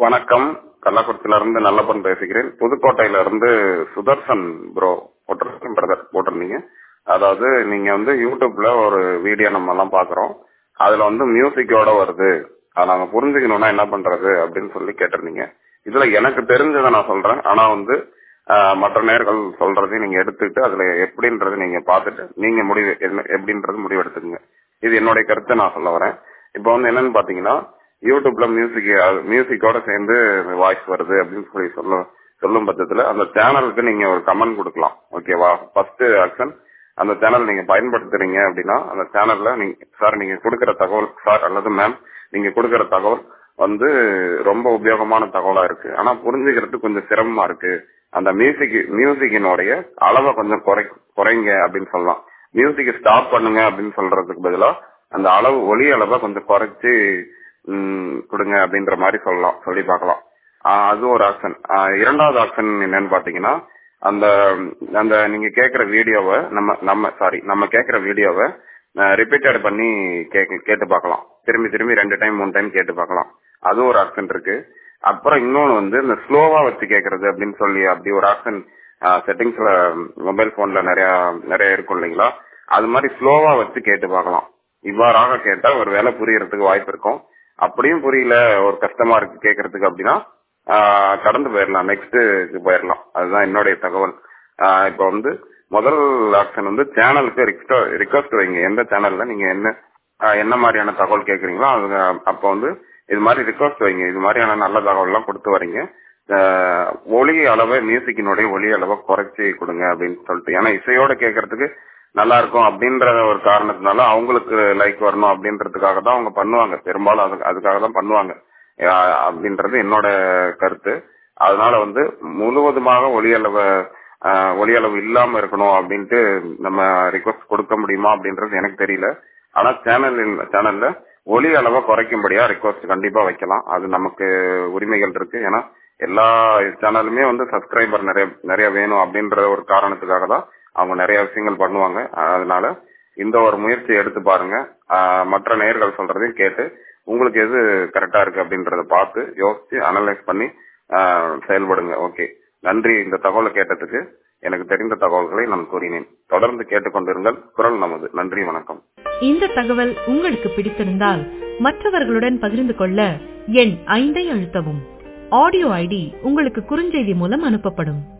வணக்கம் கள்ளக்குறிச்சியில இருந்து நல்லப்பன் பேசுகிறேன் புதுக்கோட்டையில இருந்து சுதர்சன் ப்ரோ போட்டிருக்கேன் பிரதர் போட்டிருந்தீங்க அதாவது நீங்க வந்து யூடியூப்ல ஒரு வீடியோ நம்ம எல்லாம் பாக்குறோம் அதுல வந்து மியூசிக்கோட வருது அதை நாங்க புரிஞ்சுக்கணும்னா என்ன பண்றது அப்படின்னு சொல்லி கேட்டிருந்தீங்க இதுல எனக்கு தெரிஞ்சதை நான் சொல்றேன் ஆனா வந்து ஆஹ், மற்ற நேர்கள் சொல்றதையும் நீங்க எடுத்துக்கிட்டு அதுல எப்படின்றது நீங்க பார்த்துட்டு நீங்க முடிவு என்ன எப்படின்றது முடிவு எடுத்துக்கங்க இது என்னுடைய கருத்தை நான் சொல்ல வரேன் இப்போ வந்து என்னன்னு பாத்தீங்கன்னா யூடியூப்ல மியூசிக் மியூசிக்கோட சேர்ந்து வாய்ஸ் வருது அப்படின்னு சொல்லி சொல்ல சொல்லும் பட்சத்துல அந்த சேனலுக்கு நீங்க ஒரு கமெண்ட் கொடுக்கலாம் ஓகேவா ஃபர்ஸ்ட் ஆக்ஷன் அந்த சேனல் நீங்க பயன்படுத்துறீங்க அப்படின்னா அந்த சேனல்ல நீங்க சார் நீங்க கொடுக்கிற தகவல் சார் அல்லது மேம் நீங்க கொடுக்கிற தகவல் வந்து ரொம்ப உபயோகமான தகவலா இருக்கு ஆனா புரிஞ்சுக்கிறதுக்கு கொஞ்சம் சிரமமா இருக்கு அந்த மியூசிக் மியூசிக்கினுடைய அளவை கொஞ்சம் குறை குறைங்க அப்படின்னு சொல்லலாம் மியூசிக் ஸ்டாப் பண்ணுங்க அப்படின்னு சொல்றதுக்கு பதிலா அந்த அளவு ஒலி அளவை கொஞ்சம் குறைச்சு ம், கொடுங்க அப்படின்ற மாதிரி சொல்லலாம் சொல்லி பார்க்கலாம் ஆஹ் அது ஒரு ஆப்ஷன் இரண்டாவது ஆப்ஷன் என்னன்னு பாத்தீங்கன்னா அந்த அந்த நீங்க கேக்குற வீடியோவை நம்ம நம்ம சாரி நம்ம கேக்குற வீடியோவை ரிப்பீட்டட் பண்ணி கேக்க- கேட்டு பார்க்கலாம் திரும்பி திரும்பி ரெண்டு டைம் மூணு டைம் கேட்டு பார்க்கலாம் அது ஒரு ஆப்ஷன் இருக்கு அப்புறம் இன்னொன்னு வந்து இந்த ஸ்லோவா வச்சு கேக்குறது அப்படின்னு சொல்லி அப்படி ஒரு ஆப்ஷன் செட்டிங்ஸ்ல மொபைல் போன்ல நிறைய நிறைய இருக்கும் இல்லைங்களா அது மாதிரி ஸ்லோவா வச்சு கேட்டு பார்க்கலாம் இவ்வாறாக கேட்டா ஒரு வேலை புரியறதுக்கு வாய்ப்பு இருக்கும் அப்படியும் புரியல ஒரு கஷ்டமா இருக்கு கேக்குறதுக்கு அப்படின்னா ஆஹ் கடந்து போயிடலாம் நெக்ஸ்ட் போயிடலாம் அதுதான் என்னுடைய தகவல் ஆஹ் இப்ப வந்து முதல் ஆப்ஷன் வந்து சேனலுக்கு ரிக்வஸ்ட் வைங்க எந்த சேனல்ல நீங்க என்ன ஆஹ் என்ன மாதிரியான தகவல் கேக்குறீங்களோ அது அப்ப வந்து இது மாதிரி ரிக்வஸ்ட் வைங்க இது மாதிரியான நல்ல தகவல் எல்லாம் கொடுத்து வரீங்க ஆஹ் ஒலி அளவை மியூசிக்கினுடைய ஒலி அளவை குறைச்சி கொடுங்க அப்படின்னு சொல்லிட்டு ஏன்னா இசையோட கேட்கறதுக்கு நல்லா இருக்கும் அப்படின்ற ஒரு காரணத்தினால அவங்களுக்கு லைக் வரணும் அப்படின்றதுக்காக தான் அவங்க பண்ணுவாங்க பெரும்பாலும் அது அதுக்காக தான் பண்ணுவாங்க ஆஹ் அப்படின்றது என்னோட கருத்து அதனால வந்து முழுவதுமாக ஒலி அளவை ஆஹ் ஒலி அளவு இல்லாம இருக்கணும் அப்படின்ட்டு நம்ம ரிக்வஸ்ட் கொடுக்க முடியுமா அப்படின்றது எனக்கு தெரியல ஆனா சேனல் சேனல்ல ஒலி அளவை குறைக்கும்படியா ரிக்வஸ்ட் கண்டிப்பா வைக்கலாம் அது நமக்கு உரிமைகள் இருக்கு ஏன்னா எல்லா சேனலுமே வந்து சப்ஸ்கிரைபர் நிறைய நிறைய வேணும் அப்படின்ற ஒரு காரணத்துக்காக தான் அவங்க நிறைய விஷயங்கள் பண்ணுவாங்க அதனால இந்த ஒரு முயற்சி எடுத்து பாருங்க ஆஹ் மற்ற நேயர்கள் சொல்றதையும் கேட்டு உங்களுக்கு எது கரெக்டா இருக்கு அப்படின்றத பார்த்து யோசிச்சு அனலைஸ் பண்ணி ஆஹ் செயல்படுங்க ஓகே நன்றி இந்த தகவலை கேட்டதுக்கு எனக்கு தெரிந்த தகவல்களை நான் கூறினேன் தொடர்ந்து கேட்டுக்கொண்டிருங்கள் குரல் நமது நன்றி வணக்கம் இந்த தகவல் உங்களுக்கு பிடித்திருந்தால் மற்றவர்களுடன் பகிர்ந்து கொள்ள எண் ஐந்தை அழுத்தவும் ஆடியோ ஐடி உங்களுக்கு குறுஞ்செய்தி மூலம் அனுப்பப்படும்